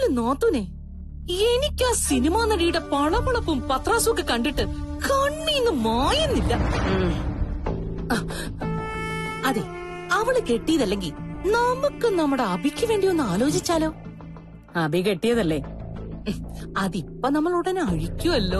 എന്റെ നോത്തുനെ എനിക്ക് ആ സിനിമാ നടിയുടെ പളപളപ്പും പത്രാസും ഒക്കെ കണ്ടിട്ട് കണ്ണീന്ന് മായുന്നില്ല ആ, അതെ അവള് കെട്ടിയതല്ലെങ്കിൽ നമുക്ക് നമ്മുടെ അഭിക്ക് വേണ്ടി ഒന്ന് ആലോചിച്ചാലോ അഭി കെട്ടിയതല്ലേ ഉം, അതിപ്പ നമ്മൾ ഉടനെ അഴിക്കുമല്ലോ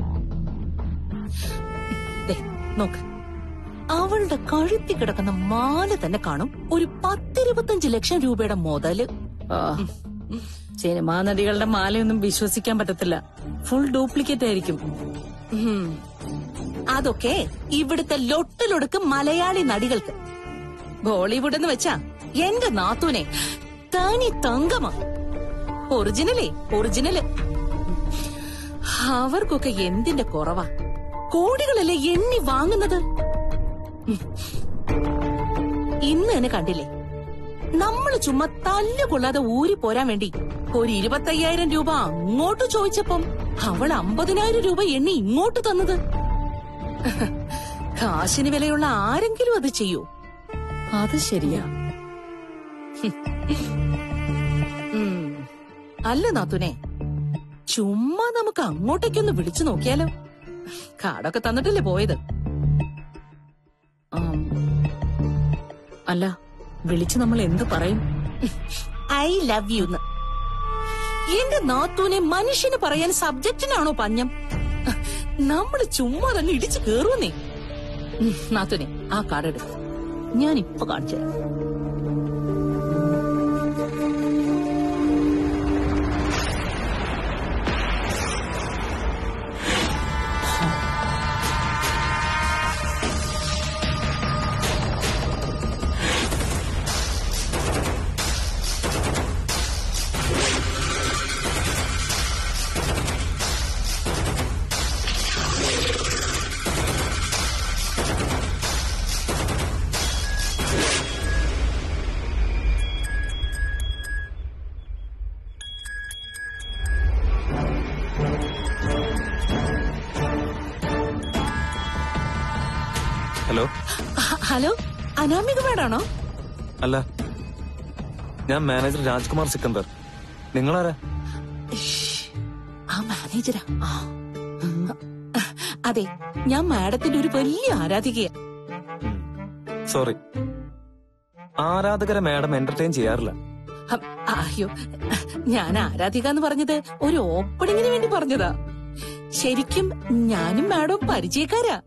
ദേ, നോക്ക് അവളുടെ കഴുത്തി കിടക്കുന്ന മാല തന്നെ കാണും ഒരു പത്തിരുപത്തഞ്ച് ലക്ഷം രൂപയുടെ മുതല് ആ, സിനിമാ നടികളുടെ മാലയൊന്നും വിശ്വസിക്കാൻ പറ്റത്തില്ല ഫുൾ ഡ്യൂപ്ലിക്കേറ്റ് ആയിരിക്കും ഉം. അതൊക്കെ ഇവിടുത്തെ ലൊട്ടിലൊടുക്ക് മലയാളി നടികൾക്ക് ബോളിവുഡ് എന്ന് വെച്ചാ എന്റെ നാത്തൂനെ തനി തങ്കമാ ഒറിജിനലേ ഒറിജിനല് അവർക്കൊക്കെ എന്തിന്റെ കുറവാ കോടികളല്ലേ എണ്ണി വാങ്ങുന്നത് ഉം. ഇന്ന് തന്നെ കണ്ടില്ലേ നമ്മള് ചുമ്മാ തല്ല് കൊള്ളാതെ ഊരി പോരാൻ വേണ്ടി ഒരു ഇരുപത്തയ്യായിരം രൂപ അങ്ങോട്ട് ചോദിച്ചപ്പം അവൾ അമ്പതിനായിരം രൂപ എണ്ണി ഇങ്ങോട്ട് തന്നത് കാശിന് വിലയുള്ള ആരെങ്കിലും അത് ചെയ്യൂ അത് ശരിയാ ഉം. അല്ല നാത്തുനെ ചുമ്മാ നമുക്ക് അങ്ങോട്ടേക്കൊന്ന് വിളിച്ചു നോക്കിയാലോ കാടൊക്കെ തന്നിട്ടല്ലേ പോയത് ആം. അല്ല വിളിച്ച് നമ്മൾ എന്ത് പറയും ഐ ലവ് യു എന്റെ നാത്തൂനെ മനുഷ്യന് പറയാൻ സബ്ജക്റ്റിനാണോ പഞ്ഞം നമ്മള് ചുമ്മാ തന്നെ ഇടിച്ചു കേറുന്നേ നാത്തൂനെ ആ കാർഡ് എടുക്ക ഞാൻ ഇപ്പൊ കാണിച്ചു തരാം ഹലോ ഹ- ഹലോ അനാമിക മേഡാണോ അല്ല ഞാൻ മാനേജർ രാജ്കുമാർ സിക്കന്ദർ നിങ്ങളാരാ ഇഷ്, ആ മാനേജരാ ആ. അതെ ഞാൻ മാഡത്തിന്റെ ഒരു വലിയ ആരാധികയാ സോറി ആരാധകരെ മാഡം എന്റർടൈൻ ചെയ്യാറില്ല ഹം, അയ്യോ ഞാൻ ആരാധിക എന്ന് പറഞ്ഞത് ഒരു ഓപ്പണിങ്ങിന് വേണ്ടി പറഞ്ഞതാ ശരിക്കും ഞാനും മാഡം പരിചയക്കാരാ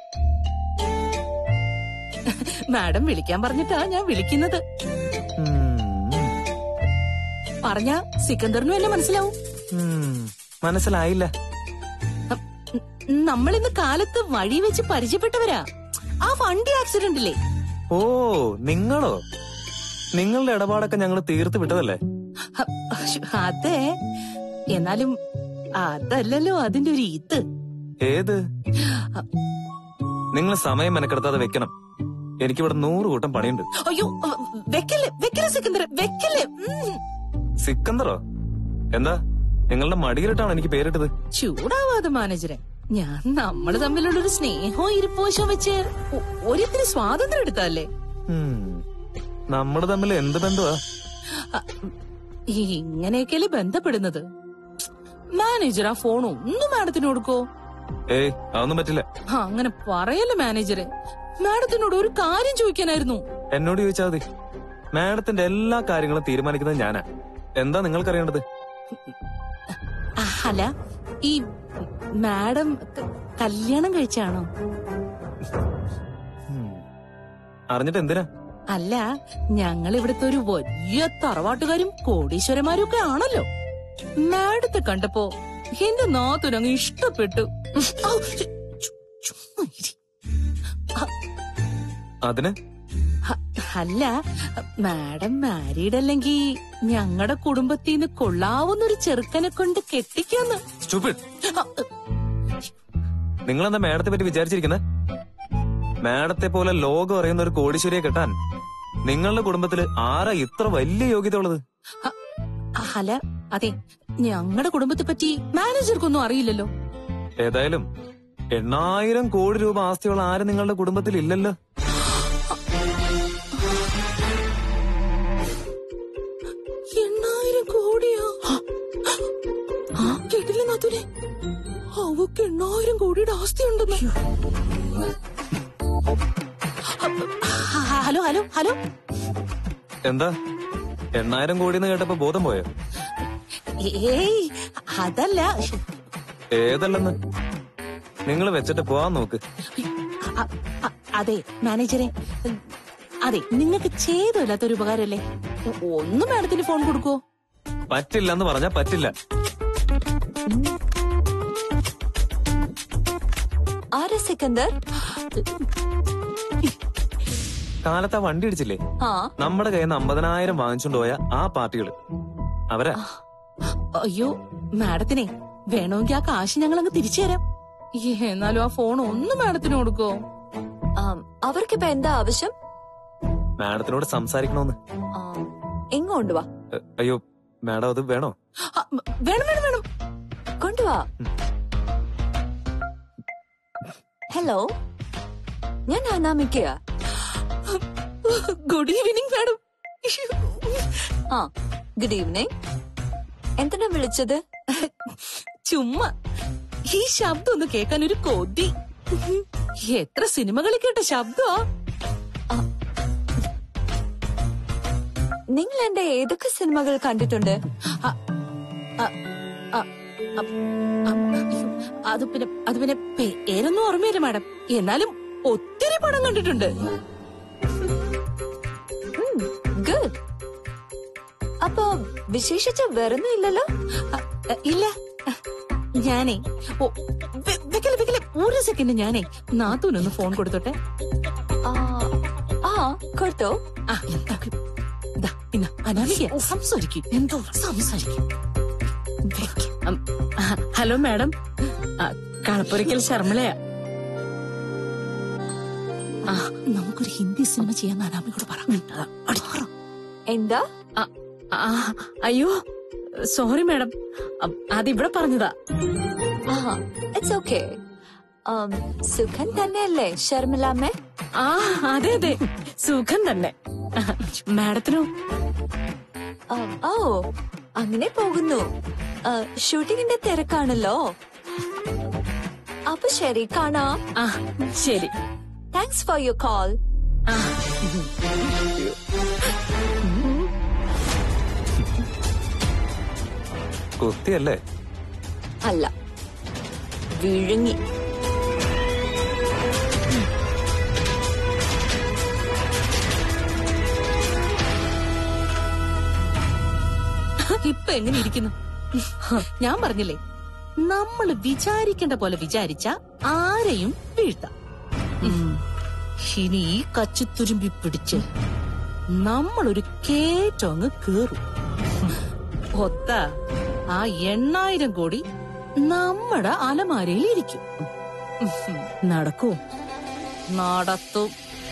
മാഡം വിളിക്കാൻ പറഞ്ഞിട്ടാ ഞാൻ വിളിക്കുന്നത് ഉം. പറഞ്ഞ സിക്കന്ദറിനും എല്ലാം മനസ്സിലാവും ഉം. മനസ്സിലായില്ല നമ്മളിന്ന് കാലത്ത് വഴി വെച്ച് പരിചയപ്പെട്ടവരാ ആ വണ്ടി ആക്സിഡന്റ് ഇല്ലേ ഓ നിങ്ങളോ നിങ്ങളുടെ ഇടപാടൊക്കെ ഞങ്ങൾ തീർത്ത് വിട്ടതല്ലേ ഹ, ശ്ശ്, അതെ എന്നാലും അതല്ലല്ലോ അതിന്റെ ഒരു ഈത്ത് ഏത് നിങ്ങൾ സമയം മെനക്കെടുത്താതെ വെക്കണം എനിക്കിവിടെ നൂറ് കൂട്ടം പണിയുണ്ട് അയ്യോ വെക്കല്ലേ വെക്കല്ലേ സിക്കന്ദർ വെക്കല്ലേ ഉം. സിക്കന്ദറോ എന്താ നിങ്ങളുടെ മടിയിലിട്ടാണ് എനിക്ക് പേരിട്ടത് ചൂടാവാതെ മാനേജരെ ഞാൻ നമ്മള് തമ്മിലുള്ള ഒരു സ്നേഹവും ഇരിപ്പോശം വെച്ച് ഒ- ഒരിത്തിരി സ്വാതന്ത്ര്യം എടുത്തല്ലേ ഉം. നമ്മള് തമ്മിൽ എന്ത് ബന്ധമാ ഇങ്ങനെയൊക്കെയല്ലേ ബന്ധപ്പെടുന്നത് മാനേജർ ആ ഫോൺ ഒന്നും മാഡത്തിന് കൊടുക്കോ ഏയ് അതൊന്നും പറ്റില്ല ആ, അങ്ങനെ പറയല്ലേ മാനേജറെ മാഡത്തിനോട് ഒരു കാര്യം ചോദിക്കാനായിരുന്നു എന്നോട് ചോദിച്ചാൽ മതി മാഡത്തിന്റെ എല്ലാ കാര്യങ്ങളും തീരുമാനിക്കുന്നത് ഞാനാ എന്താ നിങ്ങൾക്കറിയേണ്ടത് ആ, അല്ല ഈ മാഡം ക- കല്യാണം കഴിച്ചാണോ ഉം. അറിഞ്ഞിട്ട് എന്തിനാ അല്ല ഞങ്ങൾ ഇവിടുത്തെ ഒരു വലിയ തറവാട്ടുകാരും കോടീശ്വരന്മാരും ഒക്കെ ആണല്ലോ മാഡത്തെ കണ്ടപ്പോ എന്റെ നാത്തുനങ്ങ് ഇഷ്ടപ്പെട്ടു ഔ, ചു- ചു- ചുമ്മാ ഇരി. അതിന് ഹ- അല്ല മാഡം മാരീഡ് അല്ലെങ്കിൽ ഞങ്ങളുടെ കുടുംബത്തിന്ന് കൊള്ളാവുന്നൊരു ചെറുക്കനെ കൊണ്ട് കെട്ടിക്കാന്ന് സ്റ്റുപ്പിഡ് ആ, നിങ്ങളെന്താ മാഡത്തെ പറ്റി വിചാരിച്ചിരിക്കുന്നത് മാഡത്തെ പോലെ ലോകം അറിയുന്ന ഒരു കോടീശ്വരിയെ കെട്ടാൻ നിങ്ങളുടെ കുടുംബത്തില് ആരാ ഇത്ര വലിയ യോഗ്യത ഉള്ളത് അ- അല്ല അതെ ഞങ്ങളുടെ കുടുംബത്തെ പറ്റി മാനേജർക്കൊന്നും അറിയില്ലല്ലോ ഏതായാലും എണ്ണായിരം കോടി രൂപ ആസ്തിയുള്ള ആരും നിങ്ങളുടെ കുടുംബത്തിൽ ഇല്ലല്ലോ എണ്ണായിരം കോടിയോ നാത്തുനെ അവക്ക് എണ്ണായിരം കോടിയുടെ ആസ്തിയുണ്ടെന്ന് ഹലോ ഹലോ ഹലോ എന്താ എണ്ണായിരം കോടിന്ന് കേട്ടപ്പോ ബോധം പോയോ ഏയ് അതല്ല ഏതല്ലെന്ന് നിങ്ങൾ വെച്ചിട്ട് പോവാൻ നോക്ക് അ- അ- അതെ മാനേജറെ അതെ നിങ്ങൾക്ക് ചെയ്തില്ലാത്തൊരു ഉപകാരല്ലേ ഒന്ന് മാഡത്തിന് ഫോൺ കൊടുക്കുവോ പറ്റില്ലെന്ന് പറഞ്ഞാ പറ്റില്ല ആരാ സിക്കന്ദർ കാലത്ത് ആ വണ്ടി ഇടിച്ചില്ലേ ആ നമ്മുടെ കയ്യിൽ നിന്ന് അമ്പതിനായിരം വാങ്ങിച്ചുകൊണ്ട് പോയ ആ പാർട്ടികള് അവരാ അയ്യോ മാഡത്തിനെ വേണമെങ്കിൽ ആ കാശ് ഞങ്ങൾ അങ്ങ് തിരിച്ചു തരാം എന്നാലും ആ ഫോൺ ഒന്ന് മാഡത്തിന് കൊടുക്കോ ആം, അവർക്കിപ്പോ എന്താ ആവശ്യം മാഡത്തിനോട് സംസാരിക്കണോന്ന് ആ, ഇങ്ങോട്ട് വാ എ, അയ്യോ മാഡം അത് വേണോ ആ, വേണം വേണം വേണം കൊണ്ടുവാ ഹലോ ഞാൻ അനാമിക്കയാ ഗുഡ് ഈവനിങ് മാഡം ആ ഗുഡ് ഈവനിങ് എന്തിനാ വിളിച്ചത് ചുമ്മാ ഈ ശബ്ദം ഒന്ന് കേൾക്കാൻ ഒരു കൊതി എത്ര സിനിമകളിൽ കേട്ട ശബ്ദമാ നിങ്ങൾ എന്റെ ഏതൊക്കെ സിനിമകൾ കണ്ടിട്ടുണ്ട് ആ, ആ, ആ, ആ, ആ, അയ്യോ, അത് പിന്നെ അത് പിന്നെ പേരൊന്നും ഓർമ്മയില്ല മാഡം എന്നാലും ഒത്തിരി പടം കണ്ടിട്ടുണ്ട് ഗുഡ് അപ്പൊ വിശേഷിച്ച് വേറൊന്നും ഇല്ലല്ലോ ആ, ആ, ഇല്ല ഞാനേ ഓ, വെ- വെക്കല് വെക്കല് ഒരു സെക്കൻഡ് ഞാനേ നാത്തൂനൊന്ന് ഫോൺ കൊടുത്തോട്ടെ ആ, ആ കൊടുത്തോ ആ ദാ, ദാ, ഇന്ന അനാമിക സംസാരിക്കും എന്തോ സംസാരിക്കും ഉം, ആ, ഹലോ മാഡം ആ, കളപ്പുരയ്ക്കൽ ശർമ്മളയാ ആ നമുക്കൊരു ഹിന്ദി സിനിമ ചെയ്യാൻ അനാമികോട് പറ പറ. എന്താ ആ, ആ, അയ്യോ സോറി മാഡം അ, അതിവിടെ പറഞ്ഞതാ ആ ഇറ്റ്സ് ഓക്കെ സുഖം തന്നെയല്ലേ ഷർമിലാമ്മേ ആ അതെ അതെ സുഖം തന്നെ മാഡത്തിനോ ആ, ഓ അങ്ങനെ പോകുന്നു ആ, ഷൂട്ടിങ്ങിന്റെ തിരക്കാണല്ലോ അപ്പൊ ശരി കാണാം ആ ശരി താങ്ക്സ് ഫോർ യുവർ കോൾ ആ കുത്തിയല്ലേ അല്ല വിഴുങ്ങി ഇപ്പൊ എങ്ങനെ ഇരിക്കുന്നു ഞാൻ പറഞ്ഞില്ലേ നമ്മൾ വിചാരിക്കേണ്ട പോലെ വിചാരിച്ച ആരെയും വീഴ്ത്താം ഉം. ഇനി ഈ കച്ചിത്തുരുമ്പി പിടിച്ച് നമ്മളൊരു കേറ്റം അങ്ങ് കേറും ഒത്ത ആ എണ്ണായിരം കോടി നമ്മുടെ അലമാരയിൽ ഇരിക്കും നടക്കൂ നടത്തും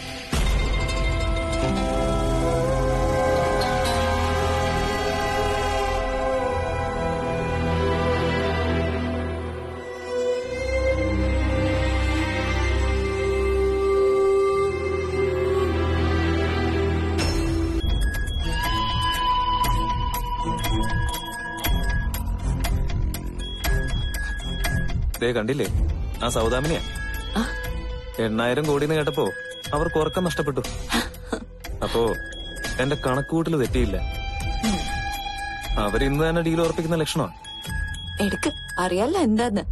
ദേ കണ്ടില്ലേ ആ സൗദാമിനിയാ എണ്ണായിരം കോടിന്ന് കേട്ടപ്പോ അവർക്ക് ഉറക്കം നഷ്ടപ്പെട്ടു അപ്പോ എന്റെ കണക്കുകൂട്ടൽ തെറ്റിയില്ല അവരിന്ന് തന്നെ ഡീൽ ഉറപ്പിക്കുന്ന ലക്ഷണമാണ് എടുക്ക് അറിയാലോ എന്താന്ന്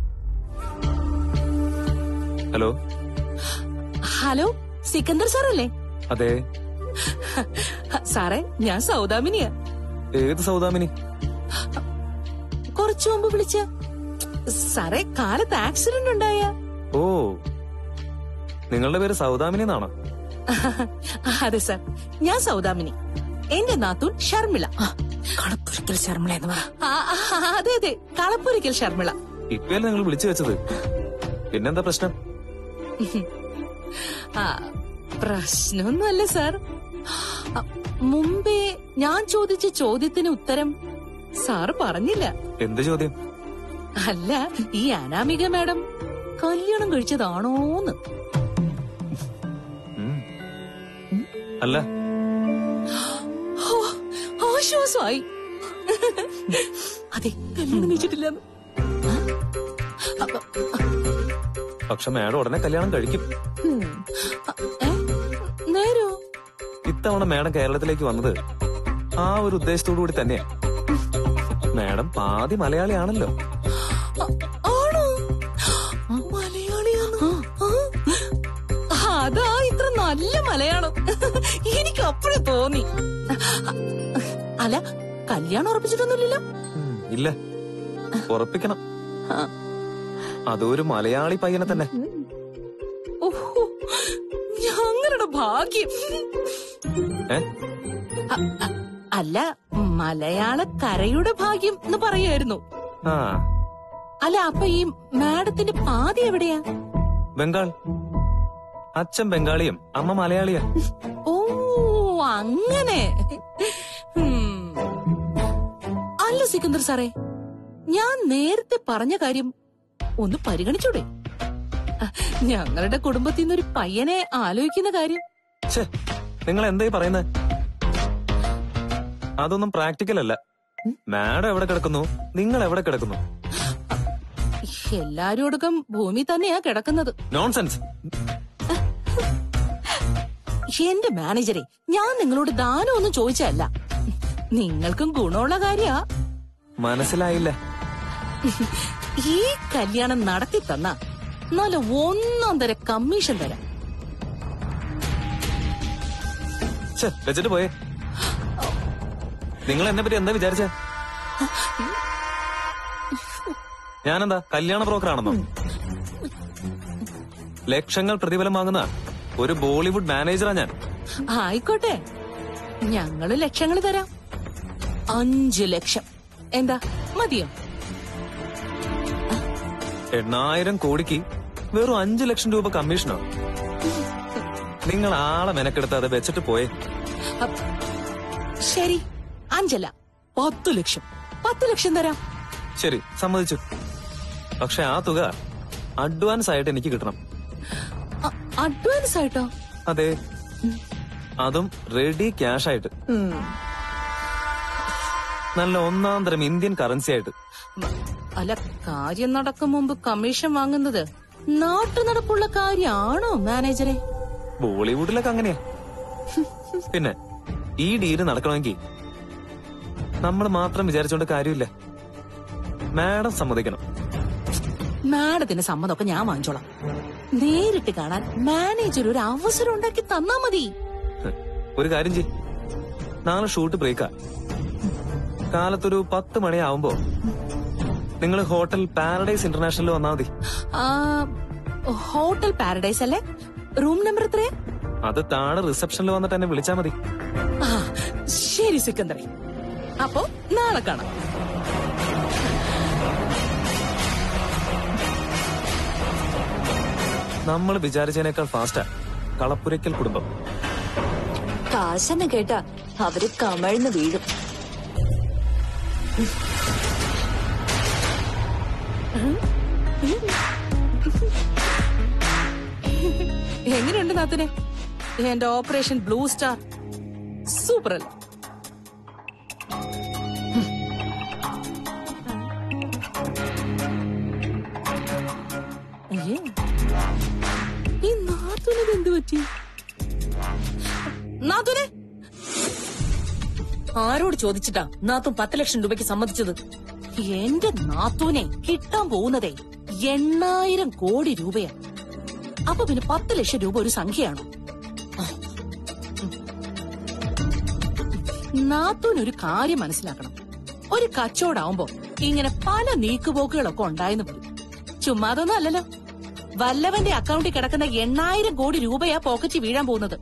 ഹലോ ഹലോ സിക്കന്ദർ സാറല്ലേ അതെ സാറേ ഞാൻ സൗദാമിനിയാ ഏത് സൗദാമിനി കുറച്ചു മുമ്പ് വിളിച്ച സാറേ കാലത്ത് ആക്സിഡന്റ് ഉണ്ടായ ഓ നിങ്ങളുടെ പേര് സൗദാമിനി എന്നാണോ അതെ സാർ ഞാൻ സൗദാമിനി എന്റെ നാത്തൂൻ ഷർമിള കളപ്പുരയ്ക്കൽ ശർമ്മള എന്ന് പറ ആ, ആ, അതെ അതെ കളപ്പുരിക്കൽ ഷർമിള ഇപ്പയല്ലേ നിങ്ങൾ വിളിച്ചു വെച്ചത് പിന്നെന്താ പ്രശ്നം ആ പ്രശ്നമൊന്നുമല്ല സാർ ആ, മുമ്പേ ഞാൻ ചോദിച്ച ചോദ്യത്തിന് ഉത്തരം സാറ് പറഞ്ഞില്ല എന്ത് ചോദ്യം അല്ല ഈ അനാമിക മാഡം കല്യാണം കഴിച്ചതാണോന്ന് ഉം. അല്ല ഹോ, ആശ്വാസമായി അതെ കല്യാണം കഴിച്ചിട്ടില്ലെന്ന് പക്ഷെ മാഡം ഉടനെ കല്യാണം കഴിക്കും ഏ? നേരോ ഇത്തവണ മാഡം കേരളത്തിലേക്ക് വന്നത് ആ ഒരു ഉദ്ദേശത്തോടു കൂടി തന്നെയാ മാഡം പാതി മലയാളിയാണല്ലോ അ- ആണോ മലയാളിയാണോ ആ, അതാ ഇത്ര നല്ല മലയാളം എനിക്ക് അപ്പഴേ തോന്നി അല്ല കല്യാണം ഉറപ്പിച്ചിട്ടൊന്നുമില്ലല്ലോ ഉം, ഇല്ല ഉറപ്പിക്കണം ആ. അതൊരു മലയാളി പയ്യനെ തന്നെ ഓഹോ ഞങ്ങളുടെ ഭാഗ്യം ഏ അ- അ- അല്ല മലയാള കരയുടെ ഭാഗ്യം എന്ന് പറയായിരുന്നു ആ അല്ല അപ്പൊ ഈ മാഡത്തിന്റെ പാതി എവിടെയാ ബംഗാൾ അച്ഛൻ ബംഗാളിയും അമ്മ മലയാളിയാ ഓ അങ്ങനെ ഉം. അല്ല സിക്കന്ദർ സാറേ ഞാൻ നേരത്തെ പറഞ്ഞ കാര്യം ഒന്ന് പരിഗണിച്ചൂടെ അഹ്, ഞങ്ങളുടെ കുടുംബത്തിൽ നിന്നൊരു പയ്യനെ ആലോചിക്കുന്ന കാര്യം ഛേ നിങ്ങൾ എന്തായി പറയുന്നത് അതൊന്നും പ്രാക്ടിക്കൽ അല്ല മാഡം എവിടെ കിടക്കുന്നു നിങ്ങൾ എവിടെ കിടക്കുന്നു എല്ലാരും ഒടുക്കം ഭൂമി തന്നെയാ കിടക്കുന്നത് നോൺസെൻസ് എന്റെ മാനേജറെ ഞാൻ നിങ്ങളോട് ദാനം ഒന്നും ചോദിച്ചല്ല നിങ്ങൾക്കും ഗുണമുള്ള കാര്യാ മനസ്സിലായില്ല ഈ കല്യാണം നടത്തി തന്ന നല്ല ഒന്നാം തര കമ്മീഷൻ തരാം ഛേ വെച്ചിട്ട് പോയേ നിങ്ങൾ എന്നെ പറ്റി എന്താ വിചാരിച്ച ഞാനെന്താ കല്യാണ ബ്രോക്കർ ആണെന്നോ ലക്ഷങ്ങൾ പ്രതിഫലം വാങ്ങുന്ന ഒരു ബോളിവുഡ് മാനേജറാ ഞാൻ ആയിക്കോട്ടെ ഞങ്ങള് ലക്ഷങ്ങൾ തരാം അഞ്ചു ലക്ഷം എന്താ മതിയോ എണ്ണായിരം കോടിക്ക് വെറും അഞ്ചു ലക്ഷം രൂപ കമ്മീഷനോ നിങ്ങൾ ആളെ മെനക്കെടുത്ത് അത് വെച്ചിട്ട് പോയേ അപ്പ് ശരി അഞ്ചല്ല പത്തു ലക്ഷം പത്ത് ലക്ഷം തരാം ശരി സമ്മതിച്ചു പക്ഷെ ആ തുക അഡ്വാൻസ് ആയിട്ട് എനിക്ക് കിട്ടണം അ- അഡ്വാൻസ് ആയിട്ടോ അതെ അതും റെഡി ക്യാഷ് ആയിട്ട് നല്ല ഒന്നാം തരം ഇന്ത്യൻ കറൻസി ആയിട്ട് മ- അല്ല കാര്യം നടക്കും മുമ്പ് കമ്മീഷൻ വാങ്ങുന്നത് നാട്ടു നടപ്പുള്ള കാര്യമാണോ മാനേജറെ ബോളിവുഡിലൊക്കെ അങ്ങനെയാ പിന്നെ ഈ ഡീല് നടക്കണമെങ്കിൽ നമ്മൾ മാത്രം വിചാരിച്ചോണ്ട് കാര്യമില്ല മാഡം സമ്മതിക്കണം മാഡത്തിന്റെ സമ്മതമൊക്കെ ഞാൻ വാങ്ങിച്ചോളാം നേരിട്ട് കാണാൻ മാനേജർ ഒരു അവസരം ഉണ്ടാക്കി തന്നാ മതി ഹ്, ഒരു കാര്യം ചെയ് നാളെ ഷൂട്ട് ബ്രേക്കാ കാലത്തൊരു പത്ത് മണിയാവുമ്പോ നിങ്ങൾ ഹോട്ടൽ പാരഡൈസ് ഇന്റർനാഷണലിൽ വന്നാൽ മതി ആ, ഹോട്ടൽ പാരഡൈസ് അല്ലേ റൂം നമ്പർ എത്രയാ അത് താഴെ റിസപ്ഷനിൽ വന്നിട്ട് എന്നെ വിളിച്ചാ മതി ആ ശരി സിക്കന്ദറെ അപ്പോ നാളെ കാണാം നമ്മൾ വിചാരിച്ചതിനേക്കാൾ ഫാസ്റ്റാ കളപ്പുരയ്ക്കൽ കുടുംബം കാശെന്ന് കേട്ടാ അവര് കമഴ്ന്ന് വീഴും എങ്ങനെയുണ്ട് നാത്തിനെ എന്റെ ഓപ്പറേഷൻ ബ്ലൂ സ്റ്റാർ സൂപ്പർ അല്ലേ അയ്യേ. ഈ നാത്തൂനത് എന്ത് പറ്റി നാത്തൂനെ ആരോട് ചോദിച്ചിട്ടാ നാത്തും പത്ത് ലക്ഷം രൂപയ്ക്ക് സമ്മതിച്ചത് എന്റെ നാത്തൂനെ കിട്ടാൻ പോകുന്നതേ എണ്ണായിരം കോടി രൂപയാ അപ്പൊ പിന്നെ പത്ത് ലക്ഷം രൂപ ഒരു സംഖ്യയാണോ നാത്തൂന് ഒരു കാര്യം മനസ്സിലാക്കണം ഒരു കച്ചവടാവുമ്പോ ഇങ്ങനെ പല നീക്കുപോക്കുകളൊക്കെ ഉണ്ടായെന്ന് പോലും ചുമ്മാതൊന്നും അല്ലല്ലോ വല്ലവന്റെ അക്കൗണ്ടിൽ കിടക്കുന്ന എണ്ണായിരം കോടി രൂപയാ പോക്കറ്റിൽ വീഴാൻ പോകുന്നത്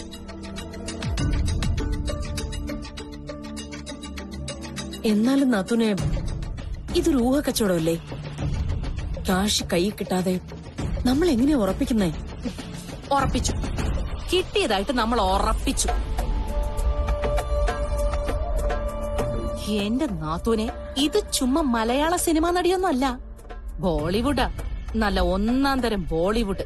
എന്നാലും നാത്തുനെ ഇതൊരു ഊഹ കച്ചവടമല്ലേ കാശ് കൈ കിട്ടാതെ നമ്മൾ എങ്ങനെയാ ഉറപ്പിക്കുന്നേ ഉറപ്പിച്ചു കിട്ടിയതായിട്ട് നമ്മൾ ഉറപ്പിച്ചു എന്റെ നാത്തൂനെ ഇത് ചുമ്മാ മലയാള സിനിമ നടിയൊന്നും അല്ല ബോളിവുഡാ നല്ല ഒന്നാം തരം ബോളിവുഡ്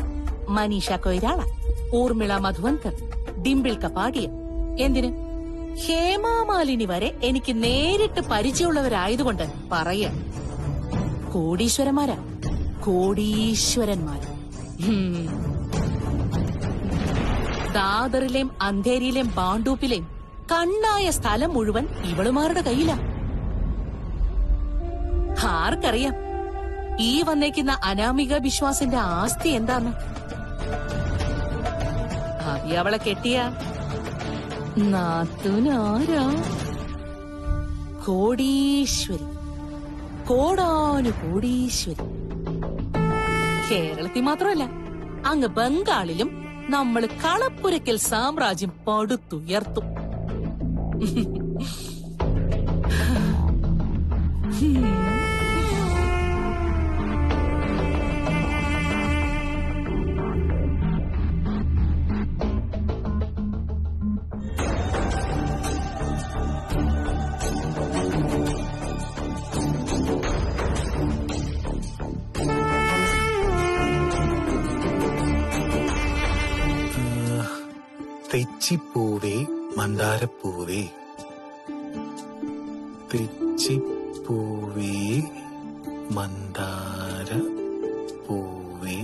മനീഷ കൊയ്രാള ഊർമിള മധുവൻകർ ഡിംപിൾ കപാടിയ എന്തിന് ഹേമാമാലിനി വരെ എനിക്ക് നേരിട്ട് പരിചയമുള്ളവരായതുകൊണ്ട് പറയാ കോടീശ്വരന്മാരാ കോടീശ്വരന്മാർ ഹും. ദാദറിലെയും അന്ധേരിയിലെയും ബാണ്ടൂപ്പിലെയും കണ്ണായ സ്ഥലം മുഴുവൻ ഇവളുമാരുടെ കയ്യിലാ ആർക്കറിയാം ഈ വന്നേക്കുന്ന അനാമിക വിശ്വാസിന്റെ ആസ്തി എന്താന്ന് അതി അവളെ കെട്ടിയ നാത്തൂനാരാ കോടീശ്വരി കോടാനു കോടീശ്വരി കേരളത്തിൽ മാത്രമല്ല അങ്ങ് ബംഗാളിലും നമ്മൾ കളപ്പുരക്കൽ സാമ്രാജ്യം പടുത്തുയർത്തും തെച്ചിപ്പൂവേ മന്ദാരപ്പൂവേ തെച്ചിപ്പൂവേ മന്ദാര പൂവേ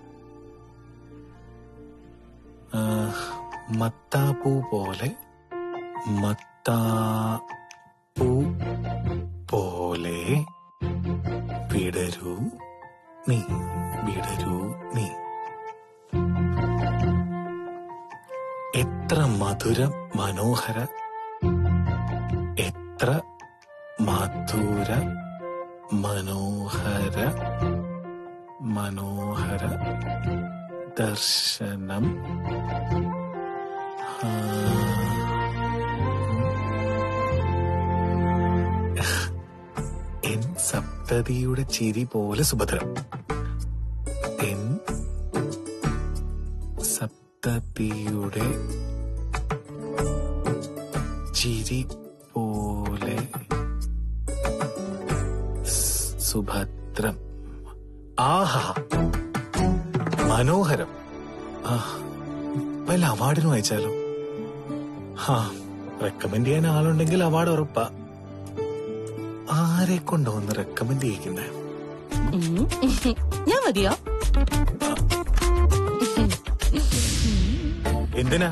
ആ, മത്താപ്പൂ പോലെ മത്താപ്പൂ പോലെ വിടരൂ നീ വിടരൂ നീ എത്ര മധുര മനോഹര എത്ര മധുര മനോഹര മനോഹര ദർശനം ആ, എൻ സപ്തതിയുടെ ചിരി പോലെ സുഭദ്രം എൻ സപ്തതിയുടെ ചിരി പോലെ സ് സുഭദ്രം ആഹാ മനോഹരം ആ വല്ല അവാർഡിനും അയച്ചാലോ ഹാ റെക്കമെൻഡ് ചെയ്യാൻ ആളുണ്ടെങ്കിൽ അവാർഡ് ഉറപ്പാ ആരെ കൊണ്ടോ ഒന്ന് റെക്കമെൻഡ് ചെയ്യിക്കുന്നേ ഉം. ഞാൻ മതിയോ എന്തിനാ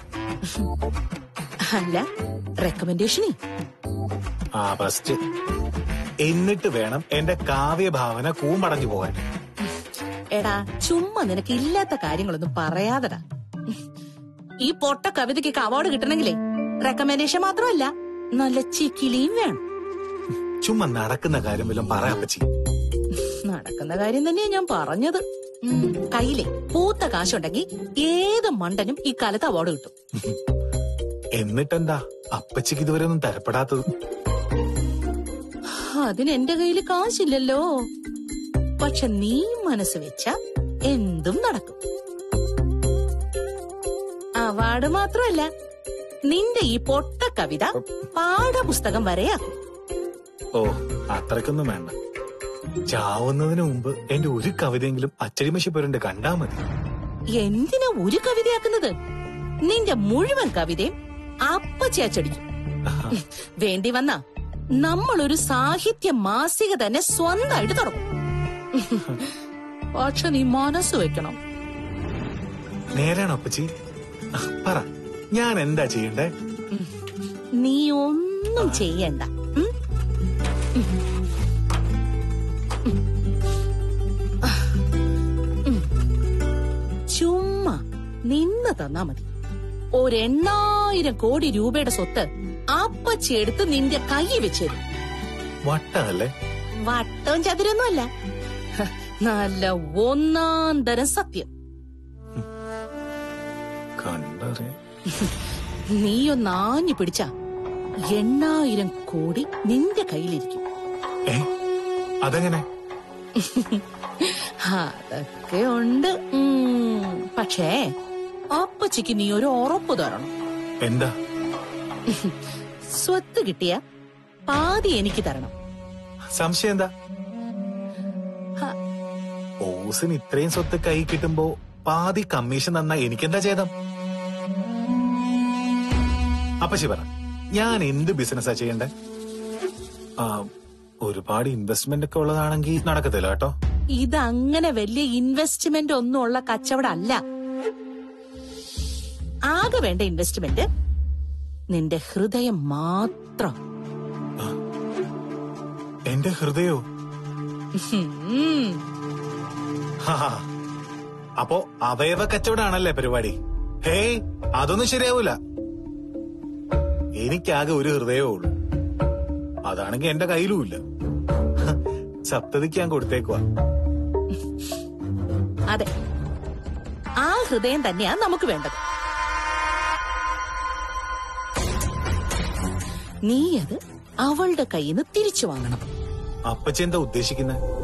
അല്ല റെക്കമെൻഡേഷനേ ആ ഫസ്റ്റ് എന്നിട്ട് വേണം എന്റെ കാവ്യഭാവന കൂമ്പടഞ്ഞു പോകാൻ എടാ ചുമ്മാ നിനക്ക് ഇല്ലാത്ത കാര്യങ്ങളൊന്നും പറയാതെടാ ഈ പൊട്ട കവിതയ്ക്ക് അവാർഡ് കിട്ടണമെങ്കിലേ റെക്കമെൻഡേഷൻ മാത്രമല്ല നല്ല ചിക്കിലിയും വേണം ചുമ്മാ നടക്കുന്ന കാര്യം വല്ലതും പറയാപ്പച്ചി നടക്കുന്ന കാര്യം തന്നെയാ ഞാൻ പറഞ്ഞത് ഉം, കയ്യിലെ പൂത്ത കാശുണ്ടെങ്കിൽ ഏത് മണ്ടനും ഈ കാലത്ത് അവാർഡ് കിട്ടും എന്നിട്ടെന്താ അപ്പച്ചിക്ക് ഇതുവരെ ഒന്നും തരപ്പെടാത്തത് അതിന് എന്റെ കയ്യിൽ കാശില്ലല്ലോ പക്ഷെ നീ മനസ്സ് വെച്ച എന്തും നടക്കും അവാർഡ് മാത്രമല്ല നിന്റെ ഈ പൊട്ട കവിത പാഠപുസ്തകം വരെയാക്കും ഓ അത്രയ്ക്കൊന്നും വേണ്ട ചാവുന്നതിന് മുമ്പ് എന്റെ ഒരു കവിതയെങ്കിലും അച്ചടിമശി പുരണ്ട് കണ്ടാ മതി എന്തിനാ ഒരു കവിതയാക്കുന്നത് നിന്റെ മുഴുവൻ കവിതയും അപ്പച്ചി അച്ചടിക്കും വേണ്ടി വന്ന നമ്മളൊരു സാഹിത്യ മാസിക തന്നെ സ്വന്തമായിട്ട് തുടങ്ങും പക്ഷെ നീ മനസ്സ് വെക്കണം നേരാണോ അപ്പച്ചി ആ, പറ ഞാൻ എന്താ ചെയ്യണ്ടേ നീ ഒന്നും ചെയ്യണ്ട ഉം? ഉം. ചുമ്മാ നിന്ന് തന്നാ മതി ഒരെണ്ണായിരം കോടി രൂപയുടെ സ്വത്ത് അപ്പച്ചി എടുത്ത് നിന്റെ കൈ വെച്ചേരും വട്ടല്ലേ വട്ടവും ചതുരൊന്നുമല്ല ഹ, നല്ല ഒന്നാം തരം സത്യം കണ്ടറിയാം നീയൊന്ന് ആഞ്ഞു പിടിച്ച എണ്ണായിരം കോടി നിന്റെ കയ്യിലിരിക്കും ഏ അതെങ്ങനെ അതൊക്കെ ഉണ്ട് ഉം. പക്ഷേ അപ്പച്ചിക്ക് നീ ഒരു ഉറപ്പ് തരണം എന്താ സ്വത്ത് കിട്ടിയ പാതി എനിക്ക് തരണം സംശയം എന്താ ഹ. ഓസിന് ഇത്രയും സ്വത്ത് കൈ കിട്ടുമ്പോ പാതി കമ്മീഷൻ തന്നാ എനിക്കെന്താ ചെയ്തം അപ്പച്ചി പറ ഞാൻ എന്ത് ബിസിനസ്സാ ചെയ്യണ്ടേ ആ ഒരുപാട് ഇൻവെസ്റ്റ്മെന്റ് ഒക്കെ ഉള്ളതാണെങ്കിൽ നടക്കത്തില്ല കേട്ടോ ഇതങ്ങനെ വലിയ ഇൻവെസ്റ്റ്മെന്റ് ഒന്നും ഉള്ള കച്ചവടം അല്ല ആകെ വേണ്ട ഇൻവെസ്റ്റ്മെന്റ് നിന്റെ ഹൃദയം മാത്രം എന്റെ ഹൃദയോ ഉം. ഹാ. അപ്പോ അവയവ കച്ചവടാണല്ലേ പരിപാടി ഹേയ് അതൊന്നും ശരിയാവൂല എനിക്കാകെ ഒരു ഹൃദയമേ ഉള്ളൂ അതാണെങ്കിൽ എന്റെ കയ്യിലുമില്ല സപ്തതിക്ക് ഞാൻ കൊടുത്തേക്കുവാ അതെ ആ ഹൃദയം തന്നെയാ നമുക്ക് വേണ്ടത് നീ അത് അവളുടെ കയ്യിൽ നിന്ന് തിരിച്ചു വാങ്ങണം അപ്പച്ചി എന്താ ഉദ്ദേശിക്കുന്നത്